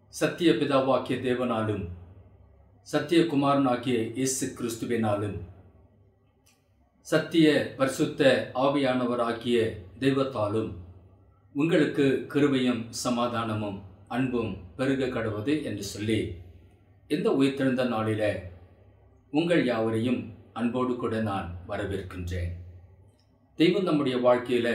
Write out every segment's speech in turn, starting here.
சத்திய பிதாவாக்கிய தேவனாலும் சத்தியகுமாரனாகிய இயேசு கிறிஸ்துவினாலும் சத்திய பரிசுத்த ஆவியானவராகிய தெய்வத்தாலும் உங்களுக்கு கிருபையும் சமாதானமும் அன்பும் பெருக கடவுது என்று சொல்லி இந்த உயிர்த்தெழுந்த நாளில உங்கள் யாவரையும் அன்போடு கூட நான் வரவேற்கின்றேன் தெய்வம் நம்முடைய வாழ்க்கையில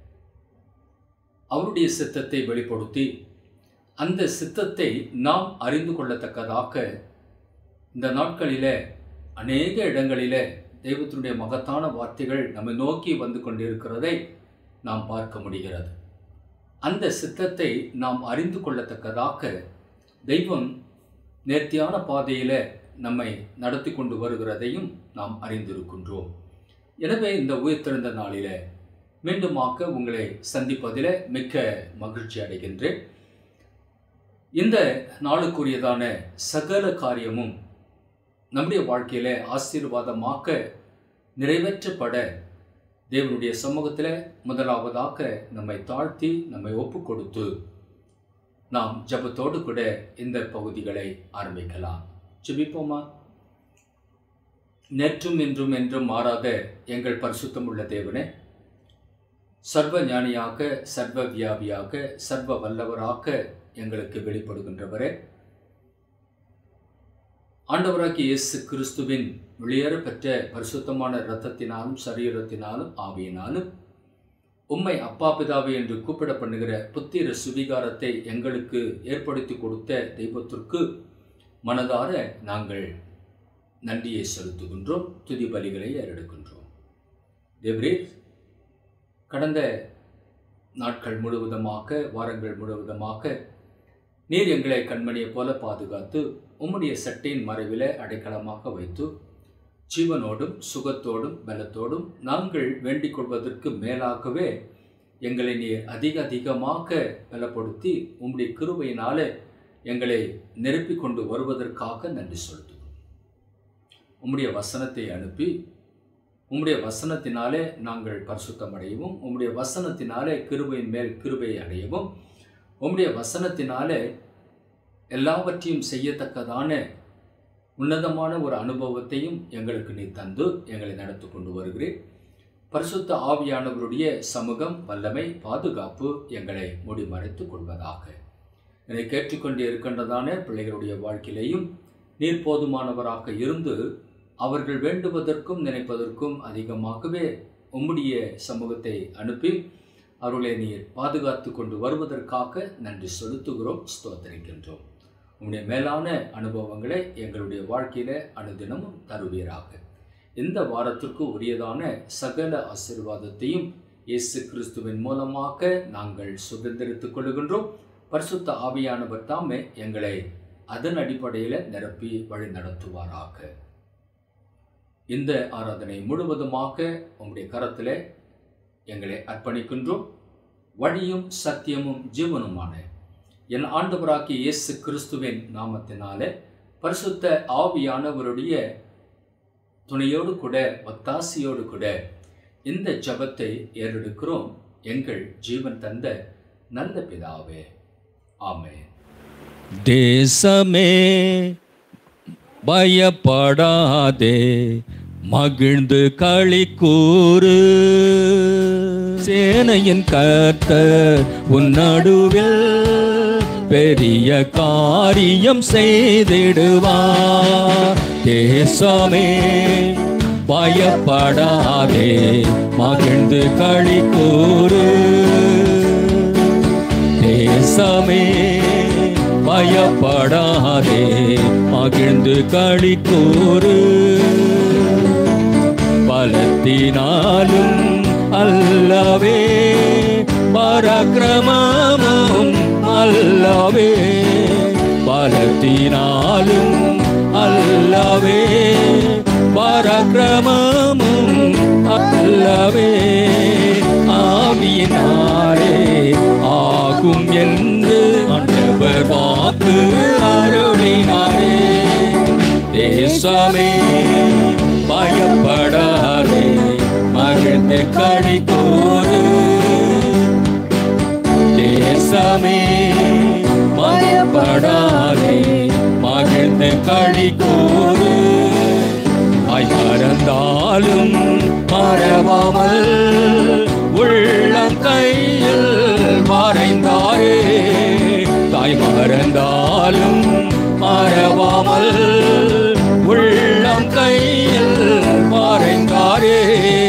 அவருடைய சித்தத்தை வெளிப்படுத்தி அந்த சித்தத்தை நாம் அறிந்து கொள்ளத்தக்கதாக இந்த நாட்களில அநேக இடங்களில தெய்வத்தினுடைய மகத்தான வார்த்தைகள் நம்மை நோக்கி வந்து கொண்டிருக்கிறதை நாம் பார்க்க முடிகிறது அந்த சித்தத்தை நாம் அறிந்து கொள்ளத்தக்கதாக தெய்வம் நேர்த்தியான பாதையில நம்மை நடத்தி கொண்டு வருகிறதையும் நாம் அறிந்திருக்கின்றோம் எனவே இந்த உயிர்த்தெழுந்த நாளில மீண்டுமாக்க உங்களை சந்திப்பதில் மிக்க மகிழ்ச்சி அடைகின்றேன் இந்த நாளுக்குரியதான சகல காரியமும் நம்முடைய வாழ்க்கையில ஆசீர்வாதமாக்க நிறைவேற்றப்பட தேவனுடைய சமூகத்தில் முதலாவதாக நம்மை தாழ்த்தி நம்மை ஒப்பு கொடுத்து நாம் ஜபத்தோடு கூட இந்த பகுதிகளை ஆரம்பிக்கலாம் ஜெபிப்போமா நேற்றும் இன்றும் என்றும் மாறாத எங்கள் பரிசுத்தம் உள்ள தேவனே சர்வ ஞானியாக சர்வ வியாபியாக சர்வ வல்லவராக எங்களுக்கு வெளிப்படுகின்றவரே ஆண்டவராகிய இயேசு கிறிஸ்துவின் வெளியேற பெற்ற பரிசுத்தமான இரத்தத்தினாலும் சரீரத்தினாலும் ஆவியினாலும் உம்மை அப்பா பிதாவை என்று கூப்பிட பண்ணுகிற புத்திர சுவிகாரத்தை எங்களுக்கு ஏற்படுத்தி கொடுத்த தெய்வத்திற்கு மனதார நாங்கள் நன்றியை செலுத்துகின்றோம் துதி பலிகளை ஏறெடுக்கின்றோம் தேவ்ரீர் கடந்த நாட்கள் முழுவதுமாக வாரங்கள் முழுவதுமாக நீர் எங்களை கண்மணியைப் போல பாதுகாத்து உம்முடைய சட்டையின் மறைவில் அடைக்கலமாக வைத்து ஜீவனோடும் சுகத்தோடும் பலத்தோடும் நாங்கள் வேண்டிக் கொள்வதற்கு மேலாகவே எங்களை நீர் அதிக அதிகமாக பலப்படுத்தி உம்முடைய கிருபையினாலே எங்களை நிரப்பிக் கொண்டு வருவதற்காக நன்றி செலுத்துகிறோம் உம்முடைய வசனத்தை அனுப்பி உம்முடைய வசனத்தினாலே நாங்கள் பரிசுத்தம் அடையவும் உம்முடைய வசனத்தினாலே கிருபையின் மேல் கிருபையை அடையவும் உம்முடைய வசனத்தினாலே எல்லாவற்றையும் செய்யத்தக்கதான உன்னதமான ஒரு அனுபவத்தையும் எங்களுக்கு நீ தந்து எங்களை நடத்தி கொண்டு வருகிறேன் பரிசுத்த ஆவியானவருடைய சமூகம் வல்லமை பாதுகாப்பு எங்களை முடிமறைத்துக் கொள்வதாக என்னை கேட்டுக்கொண்டு இருக்கின்றதான பிள்ளைகளுடைய வாழ்க்கையிலேயும் நீர் போதுமானவராக இருந்து அவர்கள் வேண்டுவதற்கும் நினைப்பதற்கும் அதிகமாகவே உம்முடைய சமூகத்தை அனுப்பி அவர்களை நீர் பாதுகாத்து கொண்டு வருவதற்காக நன்றி செலுத்துகிறோம் ஸ்தோத்தரிக்கின்றோம் உங்களுடைய மேலான அனுபவங்களை எங்களுடைய வாழ்க்கையில அனுதினமும் தருவீராக இந்த வாரத்திற்கு உரியதான சகல ஆசீர்வாதத்தையும் இயேசு கிறிஸ்துவின் மூலமாக நாங்கள் சுதந்திரித்துக் கொள்கின்றோம் பரிசுத்த ஆவியானவர் தாமே எங்களை அதன் அடிப்படையில் நிரப்பி வழி நடத்துவாராக இந்த ஆராதனை முழுவதுமாக உங்களுடைய கரத்தில் எங்களை அர்ப்பணிக்கின்றோம் வழியும் சத்தியமும் ஜீவனுமான என் ஆண்டவராகிய இயேசு கிறிஸ்துவின் நாமத்தினாலே பரிசுத்த ஆவியானவருடைய துணையோடு கூட ஒத்தாசியோடு கூட இந்த ஜபத்தை ஏறெடுக்கிறோம் எங்கள் ஜீவன் தந்த நல்ல பிதாவே ஆமே தேசமே பயப்படாதே மகிழ்ந்து களி கூறு சேனையின் கர்த்தர் உன் நடுவில் பெரிய காரியம் செய்திடுவார் தேசமே பயப்படாதே மகிழ்ந்து களி கூறு தேசமே பயப்படாதே மகிழ்ந்து களி கூறு பலத்தினாலும் அல்லவே பராக்கிரமமும் அல்லவே பலத்தினாலும் அல்லவே பராக்கிரமமும் அல்லவே ஆவியினாலே ஆகும் என்று ஆண்டவர் வாக்கு அருளினாரே தேசமே பயப்படாதே மகிழ்ந்து களி கூறு தேசமே பயப்படாதே பயப்படாதே மகிழ்ந்து களி கூறு தாய் மறந்தாலும் மறவாமல் உள்ளம் கையில் வரைந்தாரே தாய் மறந்தாலும் மறவாமல் உள்ளம் கையில் வரைந்தாரே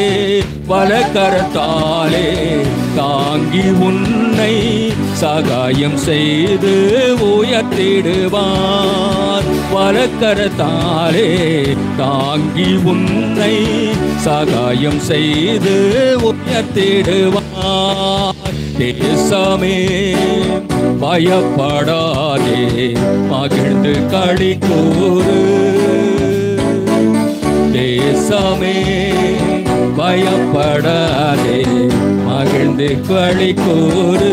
வலக்கரத்தாலே தாங்கி உன்னை சகாயம் செய்து உயர்த்திடுவார் வலக்கரத்தாலே தாங்கி உன்னை சகாயம் செய்து உயர்த்திடுவார் தேசமே பயப்படாதே மகிழ்ந்து களி கூறு தேசமே பயப்படாதே மகிழ்ந்து களி கூறு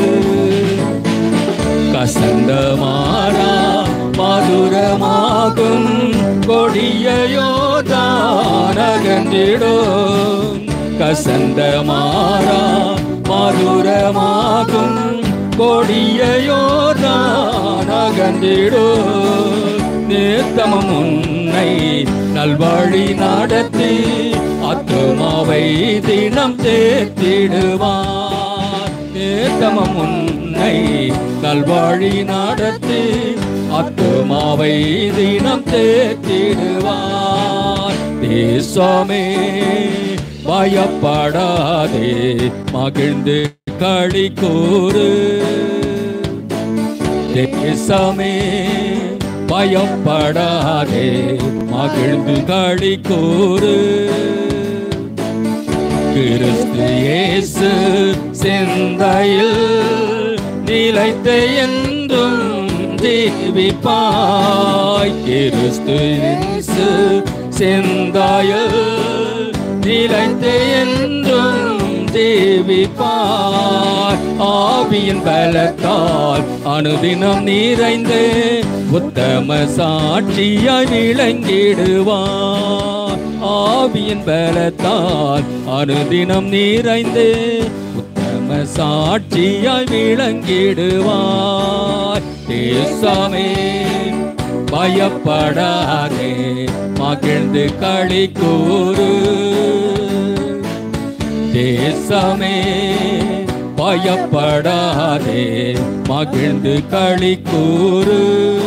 கசந்தமானா மதுரமாகும் கொடியோதானகந்திடும் கசந்தமாரா மதுரமாகும் கொடியோதானகந்திடும் நித்தமம் உன்னை நல்வழி நடத்தி அத்துமாவை தினம் தேத்திடுவார் நித்தமம் உன்னை நல்வழி நடத்தி அத்துமாவை தினம் தேத்திடுவார் தேசமே பயப்படாதே மகிழ்ந்து களி கூறு தேசமே பயப்படாதே மகிழ்ந்து களி கூறு கிறிஸ்து இயேசு சிந்தையில் நிலைத்த என்றும் ஜீவிப்பாய் கிறிஸ்து இயேசு சிந்தையில் நிலைத்த என்றும் ஜீவிப்பார் ஆவியின் பலத்தால் அனுதினம் நிறைந்து உத்தம சாட்சியாய் விளங்கிடுவார் ஆவியின் பலத்தால் அனுதினம் நிறைந்து உத்தம சாட்சியாய் விளங்கிடுவார் தேசமே பயப்படாதே மகிழ்ந்து களி கூறு தேசமே பயப்படாதே மகிழ்ந்து களி கூறு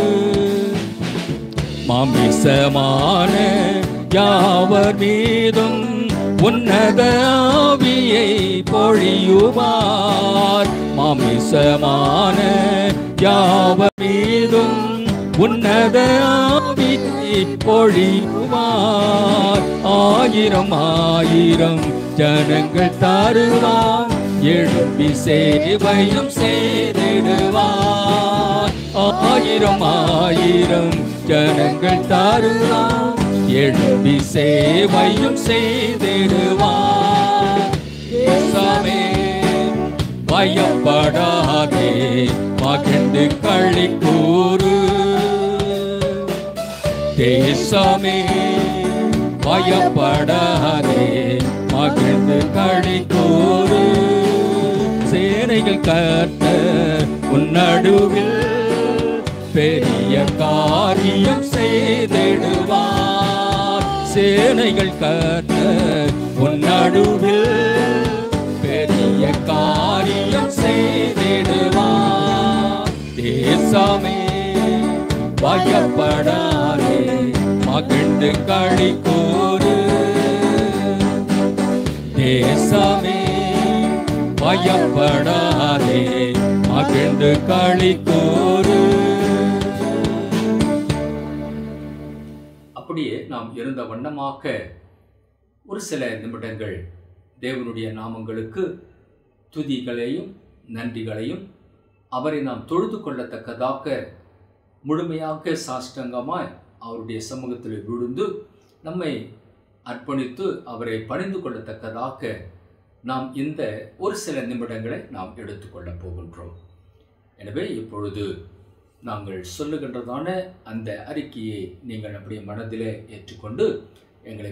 மாமிசமான யாவர் மீதும் உன்னத ஆவியை பொழியுவார் மாமிசமான யாவர் மீதும் உன்னத ஆவியை பொழியுவார் ஆயிரம் ஆயிரம் ஜனங்கள் தருவார் எழுப்பி சேவையும் செய்திடுவார் ஆயிரம் ஆயிரம் ஜனங்கள் தருவார் எழுப்பி சேவையும் செய்திடுவார் தேசமே பயப்படாதே மகிழ்ந்து களி கூறு தேசமே பயப்படாதே மகிழ்ந்து களி கூறு சேனைகள் கத்த உன்னடுவில் பெரிய காரியம் செய்திடுவார் சேனைகள் கத்த உன்னடுவில் பெரிய காரியம் செய்திடுவார் தேசமே பயப்படாதே மகிழ்ந்து களி கூறு தேசமே பயப்படாதே மகிழ்ந்து களி கூறு அப்படியே நாம் இருந்த வண்ணமாக ஒரு சில நிமிடங்கள் தேவனுடைய நாமங்களுக்கு துதிகளையும் நன்றிகளையும் அவரை நாம் தொழுது கொள்ளத்தக்கதாக முழுமையாக சாஷ்டங்கமாய் அவருடைய சமூகத்தில் விழுந்து நம்மை அர்ப்பணித்து அவரை பணிந்து கொள்ளத்தக்கதாக நாம் இந்த ஒரு சில நிமிடங்களை நாம் எடுத்துக்கொள்ளப் போகின்றோம் எனவே இப்பொழுது நாங்கள் சொல்லுகின்றதான அந்த அறிக்கையை நீங்கள் அப்படியே மனதிலே ஏற்றுக்கொண்டு எங்களை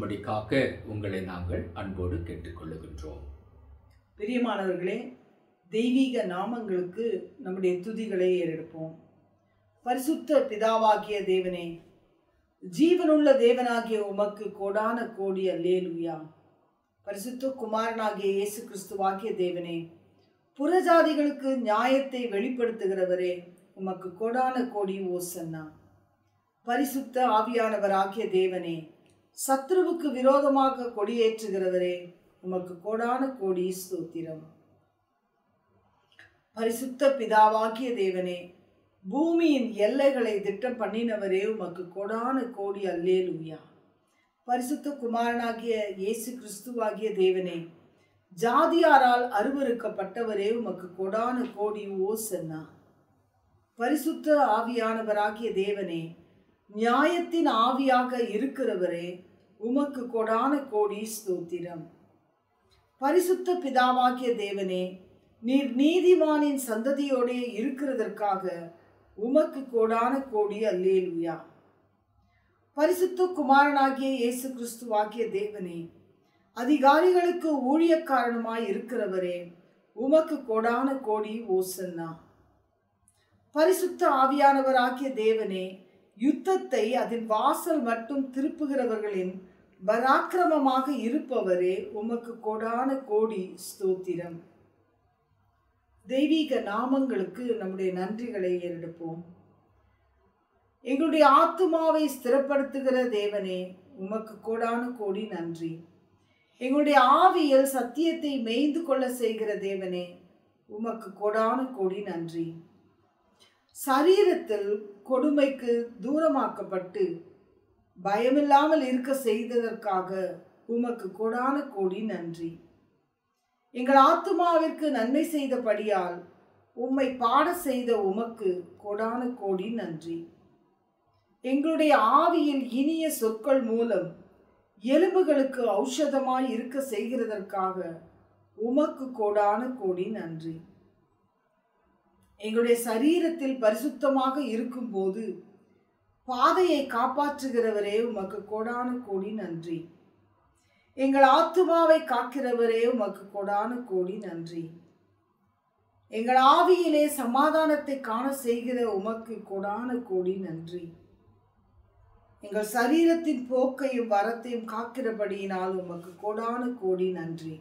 பின்பற்றும்படிக்காக உங்களை நாங்கள் அன்போடு கேட்டுக்கொள்ளுகின்றோம் பிரியமானவர்களே தெய்வீக நாமங்களுக்கு நம்முடைய துதிகளை ஏறெடுப்போம் பரிசுத்த பிதாவாகிய தேவனே ஜீவனுள்ள தேவனாகிய உமக்கு கோடான கோடி அல்லேலுயா பரிசுத்த குமாரனாகிய இயேசு கிறிஸ்துவாகிய தேவனே புறஜாதிகளுக்கு நியாயத்தை வெளிப்படுத்துகிறவரே உமக்கு கோடான கோடி ஓசன்னா பரிசுத்த ஆவியானவராகிய தேவனே சத்ருவுக்கு விரோதமாக கொடியேற்றுகிறவரே உமக்கு கோடான கோடி ஸ்தோத்திரம் பரிசுத்த பிதாவாகிய தேவனே பூமியின் எல்லைகளை திட்டம் பண்ணினவரே உமக்கு கோடான கோடி அல்லேலூயா பரிசுத்த குமாரனாகிய இயேசு கிறிஸ்துவாகிய தேவனே ஜாதியாரால் அருவருக்கப்பட்டவரே உமக்கு கோடான கோடி ஓசன்னா பரிசுத்த ஆவியானவராகிய தேவனே நியாயத்தின் ஆவியாக இருக்கிறவரே உமக்கு கோடான கோடி ஸ்தோத்திரம் பரிசுத்த பிதாவாகிய தேவனே நீர் நீதிமானின் சந்ததியோடே இருக்கிறதற்காக உமக்கு கோடான கோடி அல்லேலுயா பரிசுத்த குமாரனாகிய இயேசு கிறிஸ்துவாகிய தேவனே அதிகாரிகளுக்கு ஊழியக்காரனுமாய் இருக்கிறவரே உமக்கு கோடான கோடி ஓசன்னா பரிசுத்த ஆவியானவராகிய தேவனே யுத்தத்தை அதன் வாசல் மட்டும் திருப்புகிறவர்களின் பராக்கிரமமாக இருப்பவரே உமக்கு கோடான கோடி ஸ்தோத்திரம் தெய்வீக நாமங்களுக்கு நம்முடைய நன்றிகளை ஏறெடுப்போம் எங்களுடைய ஆத்துமாவை ஸ்திரப்படுத்துகிற தேவனே உமக்கு கோடான கோடி நன்றி எங்களுடைய ஆவியில் சத்தியத்தை மேய்ந்து கொள்ள செய்கிற தேவனே உமக்கு கோடான கோடி நன்றி சரீரத்தில் கொடுமைக்கு தூரமாக்கப்பட்டு பயமில்லாமல் இருக்க செய்ததற்காக உமக்கு கோடான கோடி நன்றி எங்கள் ஆத்துமாவிற்கு நன்மை செய்தபடியால் உம்மை பாட செய்த உமக்கு கோடான கோடி நன்றி எங்களுடைய ஆவியில் இனிய சொற்கள் மூலம் எலும்புகளுக்கு ஔஷதமாய் இருக்க செய்கிறதற்காக உமக்கு கோடான கோடி நன்றி எங்களுடைய சரீரத்தில் பரிசுத்தமாக இருக்கும்போது பாதையை காப்பாற்றுகிறவரே உமக்கு கோடான கோடி நன்றி எங்கள் ஆத்துமாவை காக்கிறவரே உமக்கு கோடான கோடி நன்றி எங்கள் ஆவியிலே சமாதானத்தை காண செய்கிற உமக்கு கோடான கோடி நன்றி எங்கள் சரீரத்தின் போக்கையும் வரத்தையும் காக்கிறபடியினால் உமக்கு கோடான கோடி நன்றி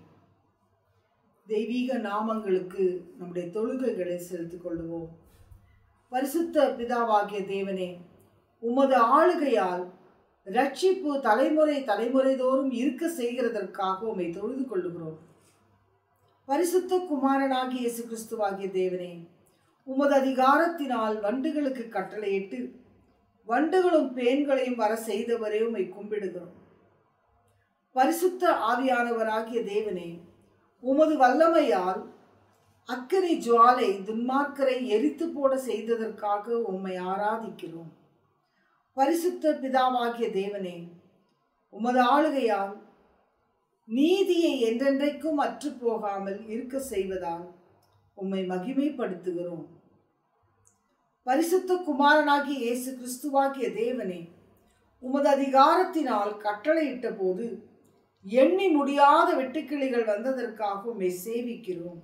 தெய்வீக நாமங்களுக்கு நம்முடைய தொழுகைகளை செலுத்திக் கொள்ளுவோம் பரிசுத்த பிதாவாகிய தேவனே உமது ஆளுகையால் ரட்சிப்பு தலைமுறை தலைமுறை தோறும் இருக்க செய்கிறதற்காக உம்மை தொழுது கொள்ளுகிறோம் பரிசுத்த குமாரனாகிய இயேசு கிறிஸ்துவாகிய தேவனே உமது அதிகாரத்தினால் வண்டுகளுக்கு கட்டளையிட்டு வண்டுகளும் பேன்களையும் வர செய்தவரே உம்மை கும்பிடுகிறோம் பரிசுத்த ஆவியானவராகிய தேவனே உமது வல்லமையால் அக்கறை ஜுவாலை துன்மார்க்கரை எரித்து போட செய்ததற்காக உம்மை ஆராதிக்கிறோம் பரிசுத்த பிதாவாகிய தேவனே உமது ஆளுகையால் நீதியை என்றென்றைக்கும் அற்று போகாமல் இருக்க செய்வதால் உம்மை மகிமைப்படுத்துகிறோம் பரிசுத்த குமாரனாகிய இயேசு கிறிஸ்துவாகிய தேவனே உமது அதிகாரத்தினால் கட்டளையிட்ட போது எண்ணி முடியாத வெட்டுக்கிளிகள் வந்ததற்காக உம்மை சேவிக்கிறோம்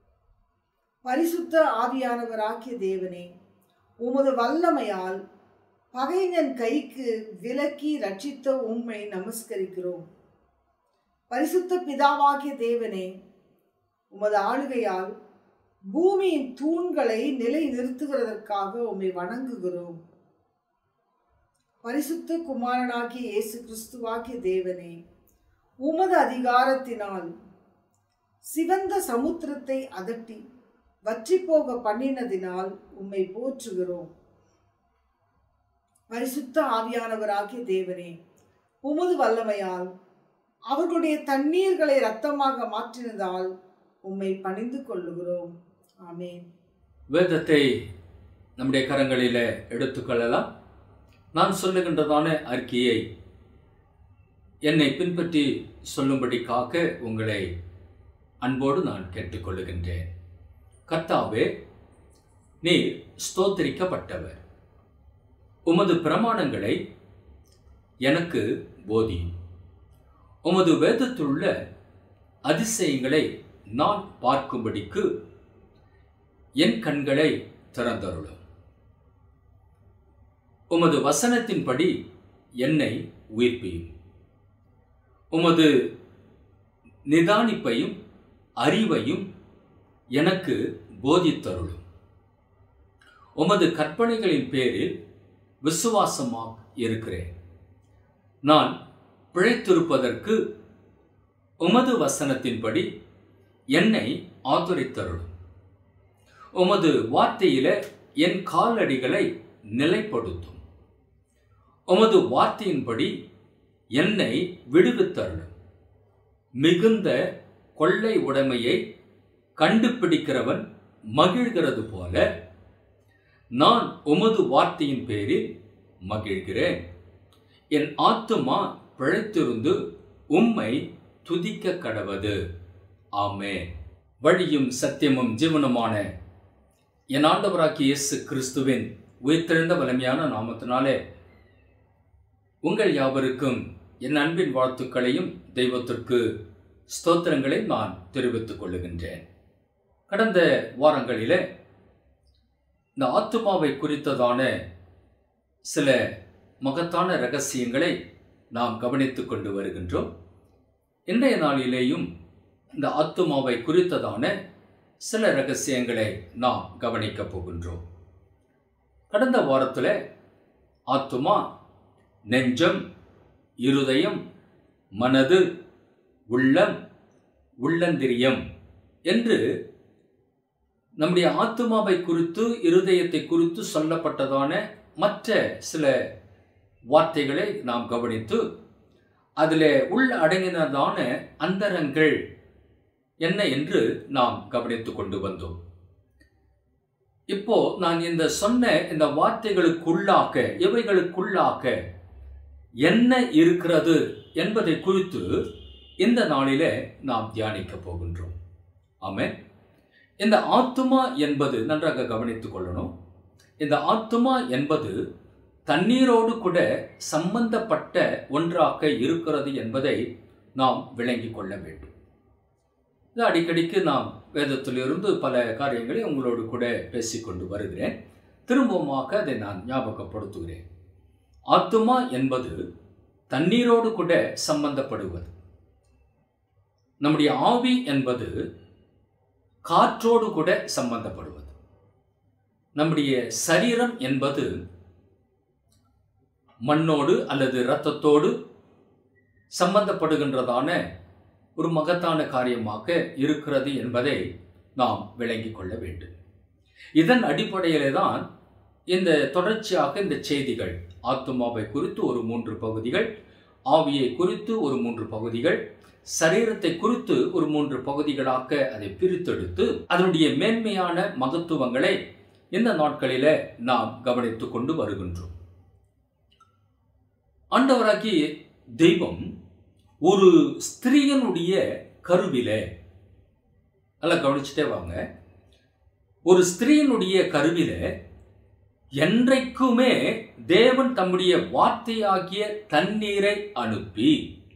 பரிசுத்த ஆவியானவராகிய தேவனே உமது வல்லமையால் பகைஞன் கைக்கு விலக்கி ரட்சித்த உம்மை நமஸ்கரிக்கிறோம் பரிசுத்த பிதாவாகிய தேவனே உமது ஆளுகையால் பூமியின் தூண்களை நிலை நிறுத்துகிறதற்காக உம்மை வணங்குகிறோம் பரிசுத்த குமாரனாகிய இயேசு கிறிஸ்துவாகிய தேவனே உமது அதிகாரத்தினால் சிவந்த சமுத்திரத்தை அதட்டி வற்றி போக பண்ணினதினால் உம்மை போற்றுகிறோம் பரிசுத்த ஆவியானவராகிய தேவனே உமது வல்லமையால் அவர்களுடைய தண்ணீர்களை இரத்தமாக மாற்றினதால் உம்மை பணிந்து கொள்ளுகிறோம் ஆமேன் வேதத்தை நம்முடைய கரங்களில் எடுத்துக்கொள்ளலாம் நான் சொல்லுகின்றதான அறிக்கையை என்னை பின்பற்றி சொல்லும்படிக்காக உங்களை அன்போடு நான் கேட்டுக்கொள்ளுகின்றேன் கர்த்தாவே நீர் ஸ்தோத்திரிக்கப்பட்டவர் உமது பிரமாணங்களை எனக்கு போதியும் உமது வேதத்திலுள்ள அதிசயங்களை நான் பார்க்கும்படிக்கு என் கண்களை திறந்தருளும் உமது வசனத்தின்படி என்னை உயிர்ப்பியும் உமது நிதானிப்பையும் அறிவையும் எனக்கு போதித்தருளும் உமது கற்பனைகளின் பேரில் விசுவாசமாக இருக்கிறேன் நான் பிழைத்திருப்பதற்கு உமது வசனத்தின்படி என்னை ஆதரித்தருளும் உமது வார்த்தையில என் காலடிகளை நிலைப்படுத்தும் உமது வார்த்தையின்படி என்னை விடுவித்தருளும் மிகுந்த கொள்ளை உடைமையை கண்டுபிடிக்கிறவன் மகிழ்கிறது போல நான் உமது வார்த்தையின் பேரில் மகிழ்கிறேன் என் ஆத்துமா பிழைத்திருந்து உம்மை துதிக்க கடவது ஆமே வழியும் சத்தியமும் ஜீவனுமான என் ஆண்டவராகிய இயேசு கிறிஸ்துவின் உயிர்த்தெழுந்த வலிமையான நாமத்தினாலே உங்கள் யாவருக்கும் என் அன்பின் வாழ்த்துக்களையும் தெய்வத்திற்கு ஸ்தோத்திரங்களை நான் தெரிவித்துக் கொள்ளுகின்றேன் கடந்த வாரங்களிலே இந்த ஆத்துமாவை குறித்ததான சில மகத்தான ரகசியங்களை நாம் கவனித்துக் கொண்டு வருகின்றோம் இன்றைய நாளிலேயும் இந்த ஆத்துமாவை குறித்ததான சில ரகசியங்களை நாம் கவனிக்கப் போகின்றோம் கடந்த வாரத்தில் ஆத்துமா நெஞ்சம் இருதயம் மனது உள்ளம் உள்ளந்திரியம் என்று நம்முடைய ஆத்துமாவை குறித்து இருதயத்தை குறித்து சொல்லப்பட்டதான மற்ற சில வார்த்தைகளை நாம் கவனித்து அதில் உள்ள அடங்கினதான அந்தரங்கள் என்ன என்று நாம் கவனித்துக் கொண்டு வந்தோம் இப்போ நான் இந்த சொன்ன இந்த வார்த்தைகளுக்குள்ளாக இவைகளுக்குள்ளாக என்ன இருக்கிறது என்பதை குறித்து இந்த நாளிலே நாம் தியானிக்க போகின்றோம் ஆமே இந்த ஆத்துமா என்பது நன்றாக கவனித்துக் கொள்ளணும் இந்த ஆத்துமா என்பது தண்ணீரோடு கூட சம்பந்தப்பட்ட ஒன்றாக இருக்கிறது என்பதை நாம் விளங்கிக் கொள்ள வேண்டும் இது அடிக்கடிக்கு நாம் வேதத்திலிருந்து பல காரியங்களை உங்களோடு கூட பேசிக்கொண்டு வருகிறேன் திரும்பவுமாக அதை நான் ஞாபகப்படுத்துகிறேன் ஆத்துமா என்பது தண்ணீரோடு கூட சம்பந்தப்படுவது நம்முடைய ஆவி என்பது காற்றோடு கூட சம்பந்தப்படுவது நம்முடைய சரீரம் என்பது மண்ணோடு அல்லது இரத்தத்தோடு சம்பந்தப்படுகின்றதான ஒரு மகத்தான காரியமாக இருக்கிறது என்பதை நாம் விளங்கிக் கொள்ள வேண்டும் இதன் அடிப்படையிலே தான் இந்த தொடர்ச்சியாக இந்த செய்திகள் ஆத்துமாவை குறித்து ஒரு மூன்று பகுதிகள் ஆவியை குறித்து ஒரு மூன்று பகுதிகள் சரீரத்தை குறித்து ஒரு மூன்று பகுதிகளாக அதை பிரித்தெடுத்து அதனுடைய மேன்மையான மகத்துவங்களை இந்த நாட்களில நாம் கவனித்துக் கொண்டு வருகின்றோம் ஆண்டவராகி தெய்வம் ஒரு ஸ்திரீயனுடைய கருவிலே நல்லா கவனிச்சுட்டே வாங்க ஒரு ஸ்திரீயினுடைய கருவில என்றைக்குமே தேவன் தம்முடைய வார்த்தையாகிய தண்ணீரை அனுப்பி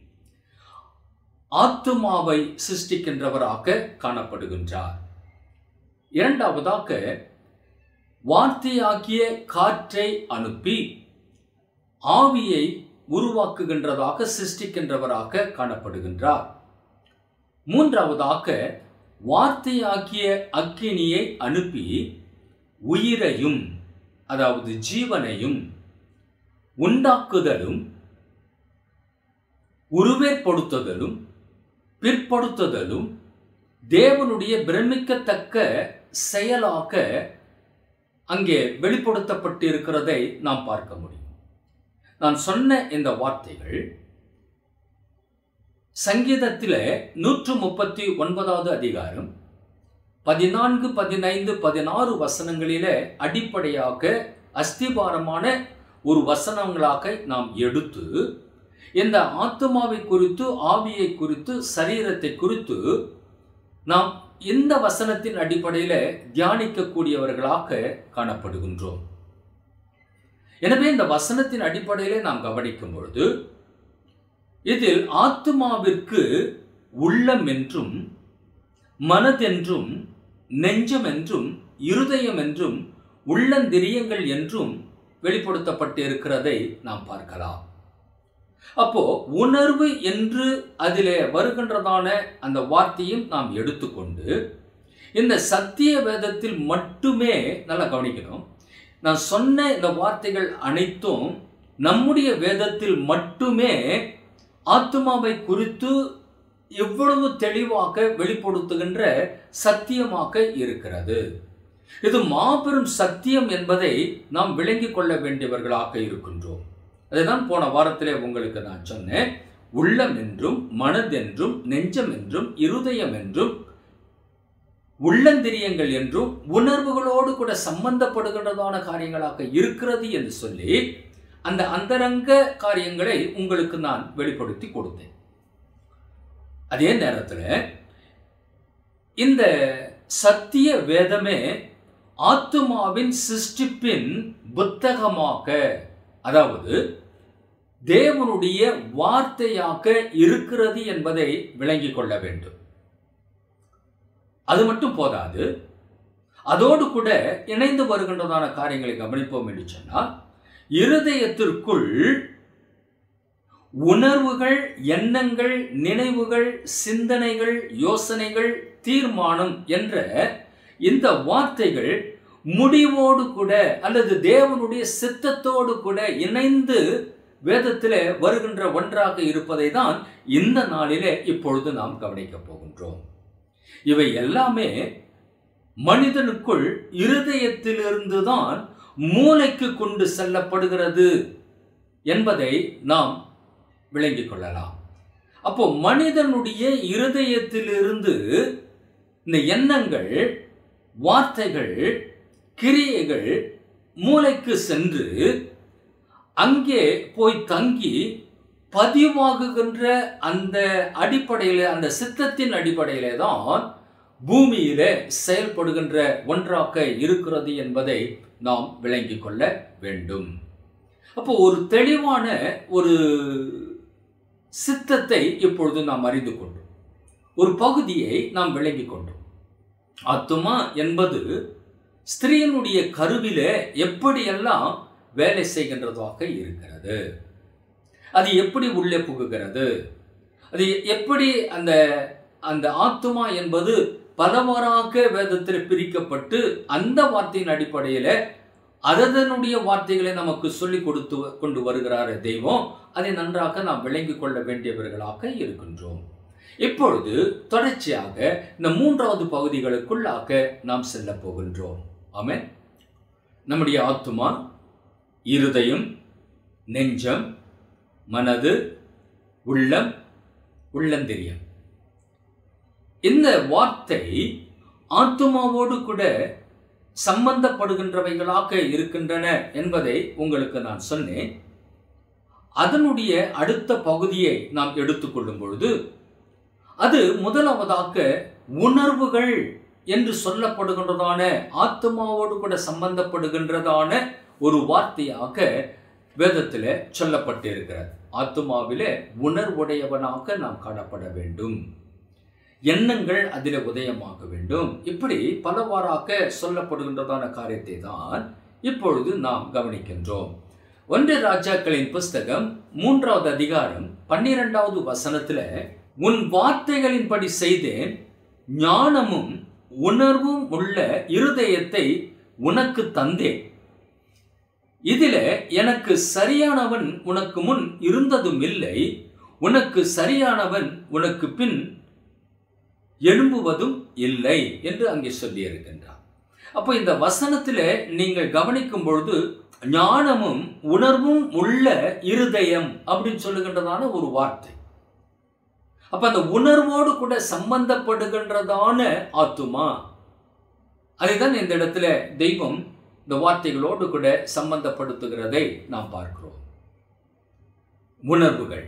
ஆத்துமாவை சிருஷ்டிக்கின்றவராக காணப்படுகின்றார் இரண்டாவதாக வார்த்தையாகிய காற்றை அனுப்பி ஆவியை உருவாக்குகின்றதாக சிருஷ்டிக்கின்றவராக காணப்படுகின்றார் மூன்றாவதாக வார்த்தையாகிய அக்கினியை அனுப்பி உயிரையும் அதாவது ஜீவனையும் உண்டாக்குதலும் உருவேற்படுத்துதலும் பிற்படுத்துதலும் தேவனுடைய பிரமிக்கத்தக்க செயலாக அங்கே வெளிப்படுத்தப்பட்டிருக்கிறதை நாம் பார்க்க முடியும் நான் சொன்ன இந்த வார்த்தைகள் சங்கீதத்திலே நூற்று முப்பத்தி ஒன்பதாவது அதிகாரம் பதினான்கு பதினைந்து பதினாறு வசனங்களிலே அடிப்படையாக அஸ்திபாரமான ஒரு வசனங்களாக நாம் எடுத்து இந்த ஆத்மாவை குறித்து ஆவியை குறித்து சரீரத்தை குறித்து நாம் இந்த வசனத்தின் அடிப்படையில் தியானிக்கக்கூடியவர்களாக காணப்படுகின்றோம் எனவே இந்த வசனத்தின் அடிப்படையில் நாம் கவனிக்கும் பொழுது இதில் ஆத்மாவிற்கு உள்ளம் என்றும் மனதென்றும் நெஞ்சம் என்றும் இருதயம் என்றும் உள்ளந்திரியங்கள் என்றும் வெளிப்படுத்தப்பட்டு இருக்கிறதை நாம் பார்க்கலாம் அப்போ உணர்வு என்று அதிலே வருகின்றதான அந்த வார்த்தையும் நாம் எடுத்துக்கொண்டு இந்த சத்திய வேதத்தில் மட்டுமே நல்லா கவனிக்கணும் நான் சொன்ன இந்த வார்த்தைகள் அனைத்தும் நம்முடைய வேதத்தில் மட்டுமே ஆத்மாவை குறித்து எவ்வளவு தெளிவாக வெளிப்படுத்துகின்ற சத்தியமாக இருக்கிறது இது மாபெரும் சத்தியம் என்பதை நாம் விளங்கிக் கொள்ள வேண்டியவர்களாக இருக்கின்றோம் அதுதான் போன வாரத்திலே உங்களுக்கு நான் சொன்னேன் உள்ளம் என்றும் மனதென்றும் நெஞ்சம் என்றும் இருதயம் என்றும் உள்ளந்திரியங்கள் என்றும் உணர்வுகளோடு கூட சம்பந்தப்படுகின்றதான காரியங்களாக இருக்கிறது என்று சொல்லி அந்த அந்தரங்க காரியங்களை உங்களுக்கு நான் வெளிப்படுத்தி கொடுத்தேன் அதே நேரத்தில் இந்த சத்திய வேதமே ஆத்துமாவின் சிருஷ்டிப்பின் புத்தகமாக அதாவது தேவனுடைய வார்த்தையாக இருக்கிறது என்பதை விளங்கிக் கொள்ள வேண்டும் அது மட்டும் போதாது அதோடு கூட இணைந்து வருகின்றதான காரியங்களை கவனிப்போம் என்று சொன்னால் இருதயத்திற்குள் உணர்வுகள் எண்ணங்கள் நினைவுகள் சிந்தனைகள் யோசனைகள் தீர்மானம் என்ற இந்த வார்த்தைகள் முடிவோடு கூட அல்லது தேவனுடைய சித்தத்தோடு கூட இணைந்து வேதத்திலே வருகின்ற ஒன்றாக இருப்பதை தான் இந்த நாளிலே இப்பொழுது நாம் கவனிக்கப் போகின்றோம் இவை எல்லாமே மனிதனுக்குள் இருதயத்திலிருந்து தான் மூளைக்கு கொண்டு செல்லப்படுகிறது என்பதை நாம் விளங்கிக் கொள்ளலாம் அப்போ மனிதனுடைய இருதயத்திலிருந்து இந்த எண்ணங்கள் வார்த்தைகள் கிரியைகள் மூளைக்கு சென்று அங்கே போய் தங்கி பதிவாகுகின்ற அந்த அடிப்படையில் அந்த சித்தத்தின் அடிப்படையிலே தான் பூமியிலே செயல்படுகின்ற ஒன்றாக இருக்கிறது என்பதை நாம் விளங்கிக் கொள்ள வேண்டும் அப்போ ஒரு தெளிவான ஒரு சித்தத்தை இப்பொழுது நாம் அறிந்து கொண்டோம் ஒரு பகுதியை நாம் விளங்கிக் கொண்டோம் ஆத்துமா என்பது ஸ்திரீனுடைய கருவிலே எப்படியெல்லாம் வேலை செய்கின்றதாக இருக்கிறது அது எப்படி உள்ளே புகுகிறது அது எப்படி அந்த அந்த ஆத்துமா என்பது பலவாறாக வேதத்தில் பிரிக்கப்பட்டு அந்த வார்த்தையின் அடிப்படையில் அதனுடைய வார்த்தைகளை நமக்கு சொல்லிக் கொடுத்து கொண்டு வருகிறார் தெய்வம் அதை நன்றாக நாம் விளங்கிக் கொள்ள வேண்டியவர்களாக இருக்கின்றோம் இப்பொழுது தொடர்ச்சியாக இந்த மூன்றாவது பகுதிகளுக்குள்ளாக நாம் செல்ல போகின்றோம் ஆமென் நம்முடைய ஆத்துமா இருதயம் நெஞ்சம் மனது உள்ளம் உள்ளந்திரியம் இந்த வார்த்தை ஆத்துமாவோடு கூட சம்பந்தப்படுகின்றவைகளாக இருக்கின்றன என்பதை உங்களுக்கு நான் சொன்னேன் அதனுடைய அடுத்த பகுதியை நாம் எடுத்துக்கொள்ளும் பொழுது அது முதலாவதாக உணர்வுகள் என்று சொல்லப்படுகின்றதான ஆத்மாவோடு கூட சம்பந்தப்படுகின்றதான ஒரு வார்த்தையாக வேதத்தில் சொல்லப்பட்டிருக்கிறது ஆத்மாவிலே உணர்வுடையவனாக நாம் காணப்பட வேண்டும் எண்ணங்கள் அதில் உதயமாக வேண்டும் இப்படி பலவாறாக சொல்லப்படுகின்றதான காரியத்தை தான் இப்பொழுது நாம் கவனிக்கின்றோம் ஒன்று ராஜாக்களின் புஸ்தகம் மூன்றாவது அதிகாரம் பன்னிரெண்டாவது வசனத்துல உன் வார்த்தைகளின்படி செய்தேன் ஞானமும் உணர்வும் உள்ள இருதயத்தை உனக்கு தந்தேன் இதில எனக்கு சரியானவன் உனக்கு முன் இருந்ததும் இல்லை உனக்கு சரியானவன் உனக்கு பின் எழும்புவதும் இல்லை என்று அங்கே சொல்லியிருக்கின்றார் அப்போ இந்த வசனத்தில் நீங்கள் கவனிக்கும் பொழுது ஞானமும் உணர்வும் உள்ள இருதயம் அப்படின்னு சொல்லுகின்றதான ஒரு வார்த்தை அப்ப அந்த உணர்வோடு கூட சம்பந்தப்படுகின்றதான ஆத்துமா அதைதான் இந்த இடத்துல தெய்வம் இந்த வார்த்தைகளோடு கூட சம்பந்தப்படுத்துகிறதை நாம் பார்க்கிறோம் உணர்வுகள்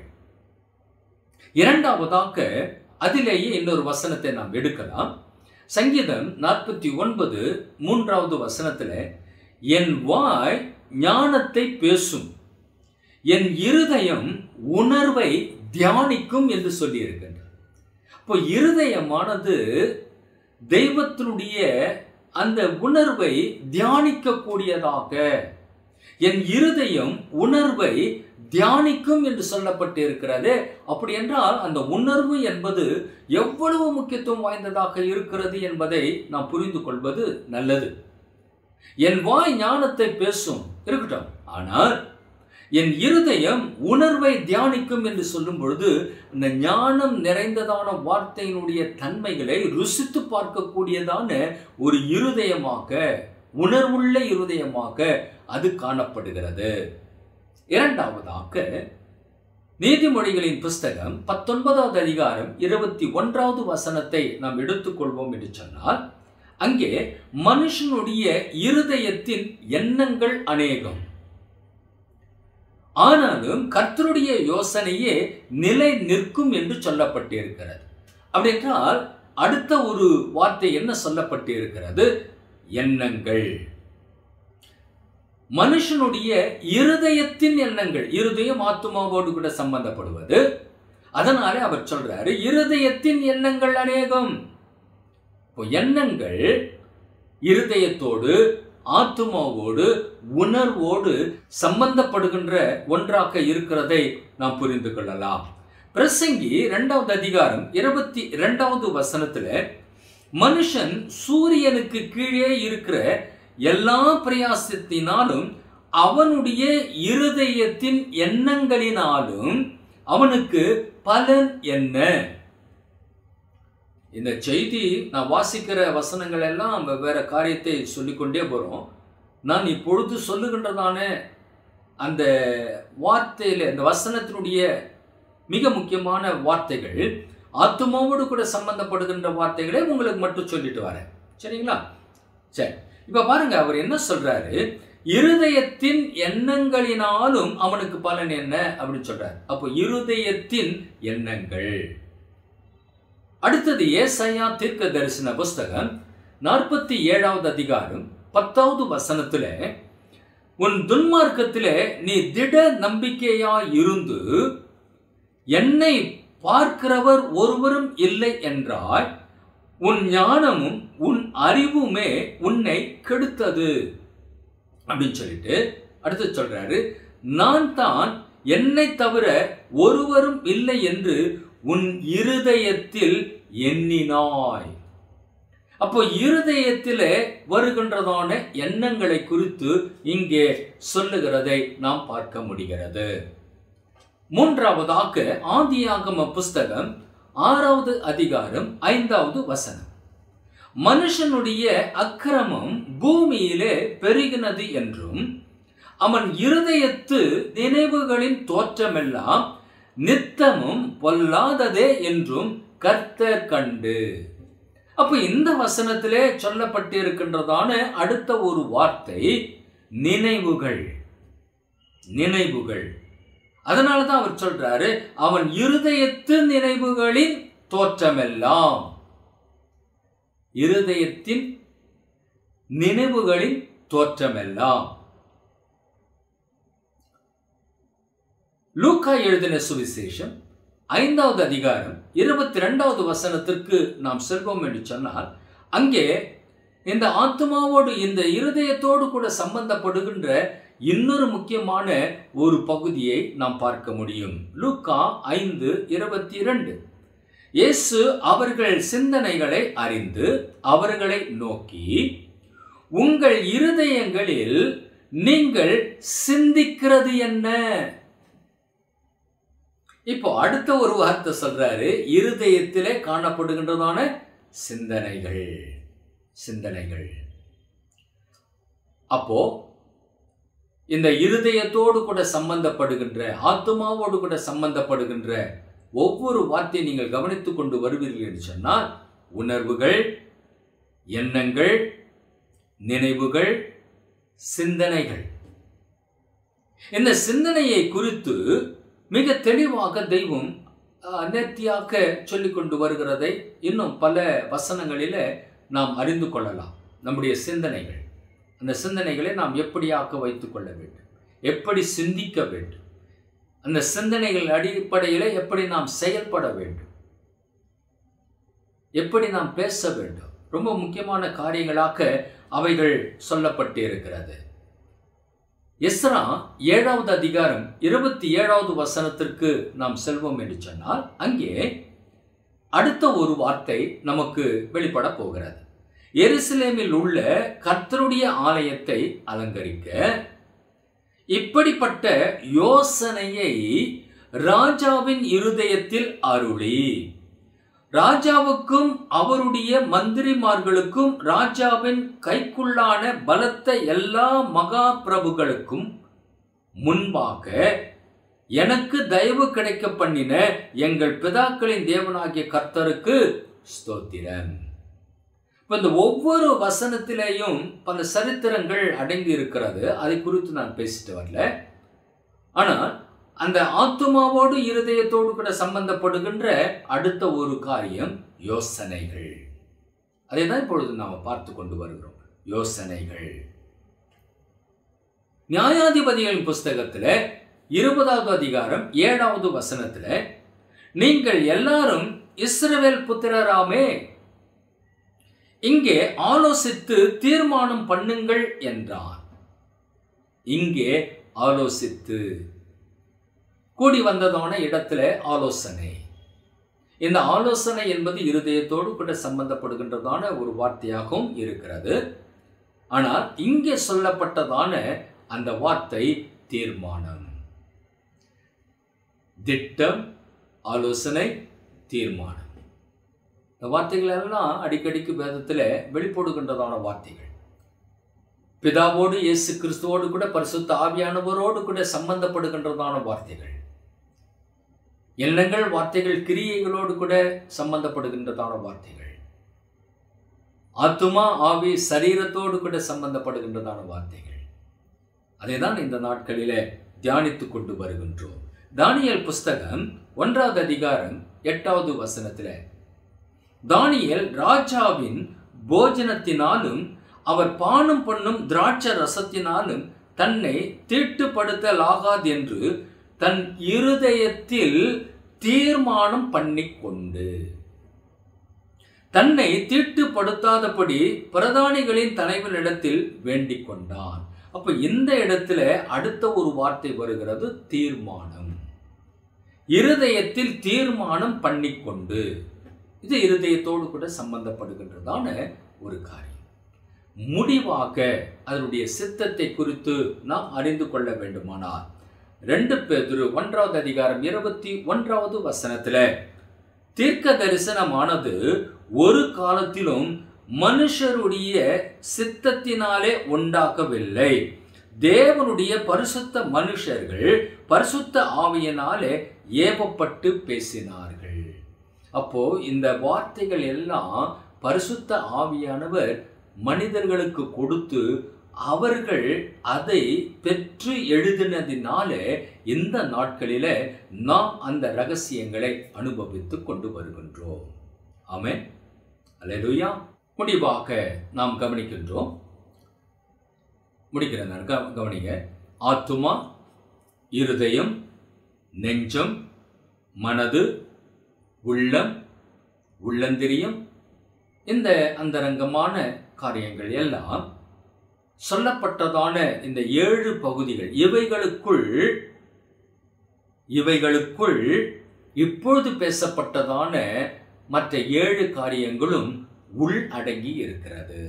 இரண்டாவதாக அதிலேயே இன்னொரு வசனத்தை நாம் எடுக்கலாம் சங்கீதம் நாற்பத்தி ஒன்பது மூன்றாவது வசனத்துல என் வாய் ஞானத்தை பேசும் என் இருதயம் உணர்வை தியானிக்கும் என்று சொல்லியிருக்கின்றார் இப்போ இருதயமானது தெய்வத்தினுடைய அந்த உணர்வை தியானிக்க கூடியதாக என் இருதயம் உணர்வை தியானிக்கும் என்று சொல்லப்பட்டு இருக்கிறது அப்படி என்றால் அந்த உணர்வு என்பது எவ்வளவு முக்கியத்துவம் வாய்ந்ததாக இருக்கிறது என்பதை நாம் புரிந்து கொள்வது நல்லது என் வாய் ஞானத்தை பேசும் இருக்கட்டும் ஆனால் என் இருதயம் உணர்வை தியானிக்கும் என்று சொல்லும் பொழுது இந்த ஞானம் நிறைந்ததான வார்த்தையினுடைய தன்மைகளை ருசித்து பார்க்கக்கூடியதான ஒரு இருதயமாக உணர்வுள்ள இருதயமாக அது காணப்படுகிறது இரண்டாவதாக நீதிமொழிகளின் புஸ்தகம் பத்தொன்பதாவது அதிகாரம் இருபத்தி ஒன்றாவது வசனத்தை நாம் எடுத்துக்கொள்வோம் என்று சொன்னால் அங்கே மனுஷனுடைய இருதயத்தின் எண்ணங்கள் அநேகம் ஆனாலும் கர்த்தருடைய யோசனையே நிலை நிற்கும் என்று சொல்லப்பட்டிருக்கிறது அப்படி என்றால் அடுத்த ஒரு வார்த்தை என்ன சொல்லப்பட்டிருக்கிறது எண்ணங்கள் மனுஷனுடைய இருதயத்தின் எண்ணங்கள் இருதயம் ஆத்துமாவோடு கூட சம்பந்தப்படுவது அதனாலே அவர் சொல்றாரு இருதயத்தின் எண்ணங்கள் அநேகம் இப்போ எண்ணங்கள் இருதயத்தோடு ஆத்துமாவோடு உணர்வோடு சம்பந்தப்படுகின்ற ஒன்றாக இருக்கிறதை நாம் புரிந்து கொள்ளலாம் பிரசங்கி இரண்டாவது அதிகாரம் இருபத்தி இரண்டாவது வசனத்துல மனுஷன் சூரியனுக்கு கீழே இருக்கிற எல்லா பிரயாசத்தினாலும் அவனுடைய இருதயத்தின் எண்ணங்களினாலும் அவனுக்கு பலன் என்ன இந்த செய்தி நான் வாசிக்கிற வசனங்கள் எல்லாம் வேற காரியத்தை சொல்லிக்கொண்டே போறோம் நான் இப்பொழுது சொல்லுகின்றதான அந்த வார்த்தையில இந்த வசனத்தினுடைய மிக முக்கியமான வார்த்தைகள் ஆத்மாவோடு கூட சம்பந்தப்படுகின்ற வார்த்தைகளை உங்களுக்கு மட்டும் சொல்லிட்டு வரேன் சரிங்களா சரி இப்ப பாருங்க அவர் என்ன சொல்றாரு இருதயத்தின் எண்ணங்களினாலும் அவனுக்கு பலன் என்ன அப்படின்னு சொல்றாரு அப்போ இருதயத்தின் எண்ணங்கள் அடுத்தது ஏசையா தீர்க்க தரிசன புஸ்தகம் நாற்பத்தி ஏழாவது அதிகாரம் பத்தாவது வசனத்துல உன் துன்மார்க்கத்திலே நீ திட நம்பிக்கையா இருந்து என்னை பார்க்கிறவர் ஒருவரும் இல்லை என்றால் உன் ஞானமும் உன் அறிவுமே உன்னை கெடுத்தது அப்படின்னு சொல்லிட்டு அடுத்து சொல்றாரு நான் தான் என்னை தவிர ஒருவரும் இல்லை என்று உன் இருதயத்தில் எண்ணினாய் அப்போ இருதயத்திலே வருகின்றதான எண்ணங்களை குறித்து இங்கே சொல்லுகிறதை நாம் பார்க்க முடிகிறது மூன்றாவதாக ஆதியாகம புஸ்தகம் ஆறாவது அதிகாரம் ஐந்தாவது வசனம் மனுஷனுடைய அக்கிரமம் பூமியிலே பெருகினது என்றும் அவன் இருதயத்து நினைவுகளின் தோற்றமெல்லாம் நித்தமும் பொல்லாததே என்றும் கர்த்தர் கண்டு அப்ப இந்த வசனத்திலே சொல்லப்பட்டிருக்கின்றதான அடுத்த ஒரு வார்த்தை நினைவுகள் நினைவுகள் அதனாலதான் அவர் சொல்றாரு அவன் இருதயத்து நினைவுகளின் தோற்றமெல்லாம் இருதயத்தின் நினைவுகளின் தோற்றமெல்லாம் லூக்கா எழுதின சுவிசேஷம் ஐந்தாவது அதிகாரம் இருபத்தி ரெண்டாவது வசனத்திற்கு நாம் செல்வோம் என்று சொன்னால் அங்கே இந்த ஆத்மாவோடு இந்த இருதயத்தோடு கூட சம்பந்தப்படுகின்ற இன்னொரு முக்கியமான ஒரு பகுதியை நாம் பார்க்க முடியும் லூக்கா ஐந்து இருபத்தி இரண்டு இயேசு அவர்கள் சிந்தனைகளை அறிந்து அவர்களை நோக்கி உங்கள் இருதயங்களில் நீங்கள் சிந்திக்கிறது என்ன இப்போ அடுத்த ஒரு வார்த்தை சொல்றாரு இருதயத்திலே காணப்படுகின்றதான சிந்தனைகள் சிந்தனைகள் அப்போ இந்த இருதயத்தோடு கூட சம்பந்தப்படுகின்ற ஆத்மாவோடு கூட சம்பந்தப்படுகின்ற ஒவ்வொரு வார்த்தையை நீங்கள் கவனித்துக் கொண்டு வருவீர்கள் என்று சொன்னால் உணர்வுகள் எண்ணங்கள் நினைவுகள் சிந்தனைகள் இந்த சிந்தனையை குறித்து மிக தெளிவாக தெய்வம் அஹ், நேர்த்தியாக சொல்லிக் கொண்டு வருகிறதை இன்னும் பல வசனங்களில நாம் அறிந்து கொள்ளலாம் நம்முடைய சிந்தனைகள் அந்த சிந்தனைகளை நாம் எப்படியாக்க வைத்துக் கொள்ள வேண்டும் எப்படி சிந்திக்க வேண்டும் அந்த சிந்தனைகள் அடிப்படையில் எப்படி நாம் செயல்பட வேண்டும் எப்படி நாம் பேச வேண்டும் ரொம்ப முக்கியமான காரியங்களாக அவைகள் சொல்லப்பட்டு இருக்கிறது எஸ்ரா ஏழாவது அதிகாரம் இருபத்தி ஏழாவது வசனத்திற்கு நாம் செல்வோம் என்று சொன்னால் அங்கே அடுத்த ஒரு வார்த்தை நமக்கு வெளிப்பட போகிறது எருசலேமில் உள்ள கர்த்தருடைய ஆலயத்தை அலங்கரிக்க இப்படிப்பட்ட யோசனையை ராஜாவின் இருதயத்தில் அருளி ராஜாவுக்கும் அவருடைய மந்திரிமார்களுக்கும் ராஜாவின் கைக்குள்ளான பலத்த எல்லா மகா பிரபுகளுக்கும் முன்பாக எனக்கு தயவு கிடைக்க பண்ணின எங்கள் பிதாக்களின் தேவனாகிய கர்த்தருக்கு ஸ்தோத்திரம் இப்ப இந்த ஒவ்வொரு வசனத்திலேயும் பல சரித்திரங்கள் அடங்கி இருக்கிறது அதை குறித்து நான் பேசிட்டு வரல ஆனால் அந்த ஆத்துமாவோடு இருதயத்தோடு கூட சம்பந்தப்படுகின்ற அடுத்த ஒரு காரியம் யோசனைகள் அதை தான் இப்பொழுது நாம் பார்த்து கொண்டு வருகிறோம் யோசனைகள் நியாயாதிபதிகளின் புஸ்தகத்துல இருபதாவது அதிகாரம் ஏழாவது வசனத்துல நீங்கள் எல்லாரும் இஸ்ரவேல் புத்திரராமே இங்கே ஆலோசித்து தீர்மானம் பண்ணுங்கள் என்றார் இங்கே ஆலோசித்து கூடி வந்ததான இடத்துல ஆலோசனை இந்த ஆலோசனை என்பது இருதயத்தோடு கூட சம்பந்தப்படுகின்றதான ஒரு வார்த்தையாகவும் இருக்கிறது ஆனால் இங்கே சொல்லப்பட்டதான அந்த வார்த்தை தீர்மானம் திட்டம் ஆலோசனை தீர்மானம் இந்த வார்த்தைகள் எல்லாம் அடிக்கடிக்கு வேதத்தில் வெளிப்படுகின்றதான வார்த்தைகள் பிதாவோடு இயேசு கிறிஸ்துவோடு கூட பரிசுத்த ஆவியானவரோடு கூட சம்பந்தப்படுகின்றதான வார்த்தைகள் எண்ணங்கள் வார்த்தைகள் கிரியைகளோடு கூட சம்பந்தப்படுகின்றதான வார்த்தைகள் ஆத்துமா ஆவி சரீரத்தோடு கூட சம்பந்தப்படுகின்றதான வார்த்தைகள் அதை தான் இந்த நாட்களிலே தியானித்துக் கொண்டு வருகின்றோம் தானியல் புஸ்தகம் ஒன்றாவது அதிகாரம் எட்டாவது வசனத்துல தானியல் ராஜாவின் போஜனத்தினாலும் அவர் பானம் பண்ணும் திராட்ச ரசத்தினாலும் தன்னை தீட்டுப்படுத்தலாகாது என்று தன் இருதயத்தில் தீர்மானம் பண்ணிக்கொண்டு தன்னை தீட்டுப்படுத்தாதபடி பிரதானிகளின் தலைவனிடத்தில் வேண்டிக் கொண்டான் அப்ப இந்த இடத்துல அடுத்த ஒரு வார்த்தை வருகிறது தீர்மானம் இருதயத்தில் தீர்மானம் பண்ணிக்கொண்டு இது இருதயத்தோடு கூட சம்பந்தப்படுகின்றதான ஒரு காரியம் முடிவாக அதனுடைய சித்தத்தை குறித்து நாம் அறிந்து கொள்ள வேண்டுமானால் ரெண்டு பேதுரு ஒன்றாவது அதிகாரம் இருபத்தி ஒன்றாவது வசனத்துல தீர்க்க தரிசனமானது ஒரு காலத்திலும் மனுஷருடைய சித்தத்தினாலே உண்டாக்கவில்லை தேவனுடைய பரிசுத்த மனுஷர்கள் பரிசுத்த ஆவியினாலே ஏவப்பட்டு பேசினார்கள் அப்போ இந்த வார்த்தைகள் எல்லாம் பரிசுத்த ஆவியானவர் மனிதர்களுக்கு கொடுத்து அவர்கள் அதை பெற்று எழுதினதினால இந்த நாட்களில நாம் அந்த ரகசியங்களை அனுபவித்து கொண்டு வருகின்றோம் ஆமே அல்லேலூயா முடிவாக நாம் கவனிக்கின்றோம் முடிக்கிறேன் நான் கவ- கவனிங்க ஆத்துமா இருதயம் நெஞ்சம் மனது உள்ளம் உள்ளந்திரியம் இந்த அந்தரங்கமான காரியங்கள் எல்லாம் சொல்லப்பட்டதான இந்த ஏழு பகுதிகள் இவைகளுக்குள் இவைகளுக்குள் இப்பொழுது பேசப்பட்டதான மற்ற ஏழு காரியங்களும் உள் அடங்கி இருக்கிறது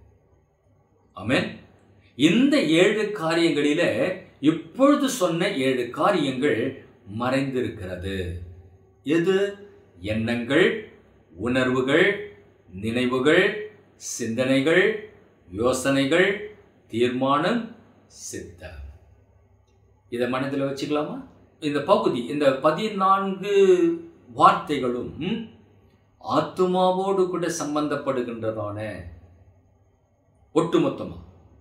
ஆமென் இந்த ஏழு காரியங்களில இப்பொழுது சொன்ன ஏழு காரியங்கள் மறைந்திருக்கிறது எது எண்ணங்கள் உணர்வுகள் நினைவுகள் சிந்தனைகள் யோசனைகள் தீர்மானம் சித்தம் இதை மனதில் வச்சுக்கலாமா இந்த பகுதி இந்த பதினான்கு வார்த்தைகளும் ஆத்துமாவோடு கூட சம்பந்தப்படுகின்றதான ஒட்டுமொத்தமா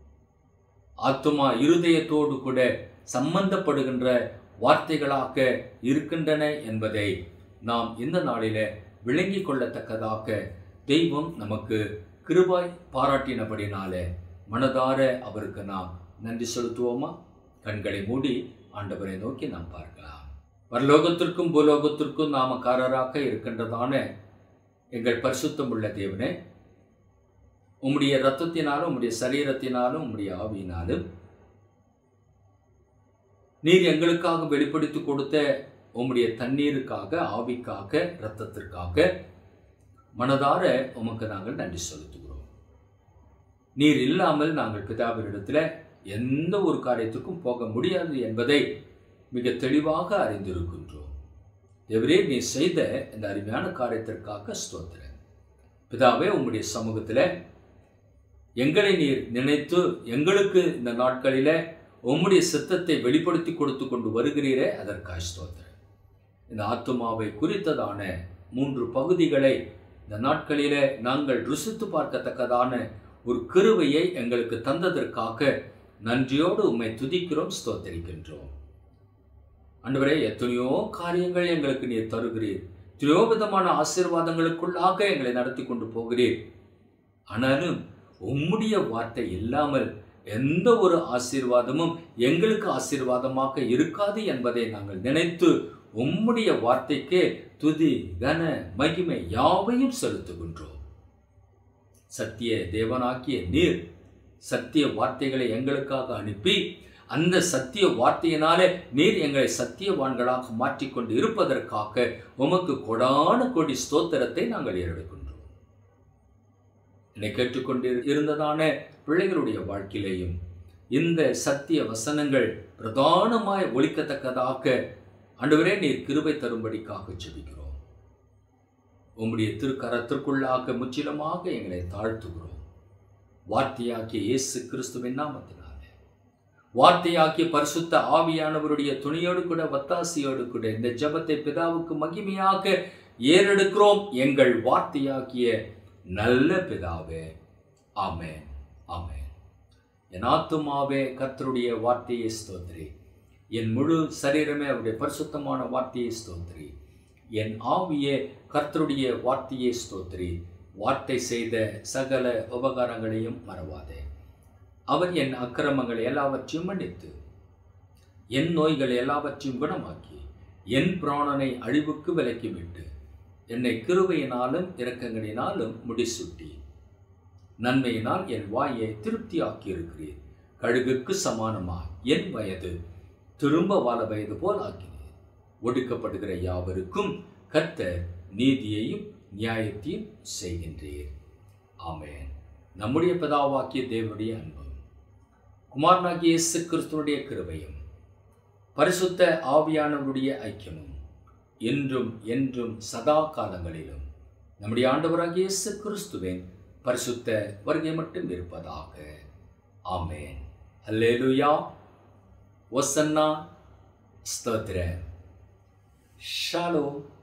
ஆத்துமா இருதயத்தோடு கூட சம்பந்தப்படுகின்ற வார்த்தைகளாக இருக்கின்றன என்பதை நாம் இந்த நாளில விளங்கிக் கொள்ளத்தக்கதாக தெய்வம் நமக்கு கிருபாய் பாராட்டினபடினாலே மனதார அவருக்கு நாம் நன்றி செலுத்துவோமா கண்களை மூடி ஆண்டவரை நோக்கி நாம் பார்க்கலாம் பரலோகத்திற்கும் பூலோகத்திற்கும் நாமக்காரராக இருக்கின்றதான எங்கள் பரிசுத்தம் உள்ள தேவனே உம்முடைய இரத்தத்தினாலும் உம்முடைய சரீரத்தினாலும் உம்முடைய ஆவியினாலும் நீர் எங்களுக்காக வெளிப்படுத்தி கொடுத்த உம்முடைய தண்ணீருக்காக ஆவிக்காக இரத்தத்திற்காக மனதார உமக்கு நாங்கள் நன்றி செலுத்துகிறோம் நீர் இல்லாமல் நாங்கள் பிதாவினிடத்தில் எந்த ஒரு காரியத்துக்கும் போக முடியாது என்பதை மிக தெளிவாக அறிந்திருக்கின்றோம் தேவரே நீ செய்த இந்த அருமையான காரியத்திற்காக ஸ்தோத்திரன் பிதாவே உம்முடைய சமூகத்தில் எங்களை நீர் நினைத்து எங்களுக்கு இந்த நாட்களில் உம்முடைய சித்தத்தை வெளிப்படுத்தி கொடுத்து கொண்டு வருகிறீரே அதற்காக ஸ்தோத்திரன் இந்த ஆத்துமாவை குறித்ததான மூன்று பகுதிகளை இந்த நாட்களிலே நாங்கள் ருசித்து பார்க்கத்தக்கதான ஒரு கிருவையை எங்களுக்கு தந்ததற்காக நன்றியோடு உம்மை துதிக்கிறோம் ஸ்தோத்தரிக்கின்றோம் அன்றுவரே எத்தனையோ காரியங்கள் எங்களுக்கு நீர் தருகிறீர் எத்தனையோ விதமான ஆசீர்வாதங்களுக்குள்ளாக எங்களை நடத்தி கொண்டு போகிறீர் ஆனாலும் உம்முடைய வார்த்தை இல்லாமல் எந்த ஒரு ஆசீர்வாதமும் எங்களுக்கு ஆசீர்வாதமாக இருக்காது என்பதை நாங்கள் நினைத்து உம்முடைய வார்த்தைக்கு துதி கன மகிமை யாவையும் செலுத்துகின்றோம் சத்திய தேவனாக்கிய நீர் சத்திய வார்த்தைகளை எங்களுக்காக அனுப்பி அந்த சத்திய வார்த்தையினாலே நீர் எங்களை சத்தியவான்களாக மாற்றிக்கொண்டு இருப்பதற்காக உமக்கு கொடான கொடி ஸ்தோத்திரத்தை நாங்கள் ஏறெடுக்கின்றோம் என்னை கேட்டுக்கொண்டு இருந்ததான பிள்ளைகளுடைய வாழ்க்கையிலேயும் இந்த சத்திய வசனங்கள் பிரதானமாய் ஒழிக்கத்தக்கதாக ஆண்டவரே நீர் கிருபை தரும்படிக்காக ஜெபிக்கிறோம் உம்முடைய திருக்கரத்திற்குள்ளாக முற்றிலுமாக எங்களை தாழ்த்துகிறோம் வார்த்தையாக்கிய இயேசு கிறிஸ்துவின் நாமத்தினாலே வார்த்தையாக்கிய பரிசுத்த ஆவியானவருடைய துணியோடு கூட வத்தாசியோடு கூட இந்த ஜெபத்தை பிதாவுக்கு மகிமையாக ஏறெடுக்கிறோம் எங்கள் வார்த்தையாக்கிய நல்ல பிதாவே ஆமென் ஆமென் என் ஆத்துமாவே கர்த்தருடைய வார்த்தையை ஸ்தோத்திரி என் முழு சரீரமே அவருடைய பரிசுத்தமான வார்த்தையை ஸ்தோத்திரி என் ஆவியே கர்த்தருடைய வார்த்தையை ஸ்தோத்திரி வார்த்தை செய்த சகல உபகாரங்களையும் மறவாதே அவர் என் அக்கிரமங்களை எல்லாவற்றையும் மன்னித்து என் நோய்கள் எல்லாவற்றையும் குணமாக்கி என் பிராணனை அழிவுக்கு விலக்கிவிட்டு என்னை கிருபையினாலும் இரக்கங்களினாலும் முடிசூட்டி நன்மையினால் என் வாயை திருப்தியாக்கி இருக்கிறீர் கழுகுக்கு சமானமாய் என் வயது திரும்ப வாழ வயது போல் ஆக்கினீர் ஒடுக்கப்படுகிற யாவருக்கும் கர்த்தர் நீதியையும் நியாயத்தையும் செய்கின்றீர் ஆமென் நம்முடைய பிதாவாக்கிய தேவனுடைய அன்பும் குமாரனாகிய இயேசு கிறிஸ்துவனுடைய கிருபையும் பரிசுத்த ஆவியானவருடைய ஐக்கியமும் என்றும் என்றும் சதா காலங்களிலும் நம்முடைய ஆண்டவராகிய இயேசு கிறிஸ்துவின் பரிசுத்த வருகை மட்டும் இருப்பதாக ஆமென் அல்லேலுயா ஒசன்னா ஸ்தோத்திர ஷாலோ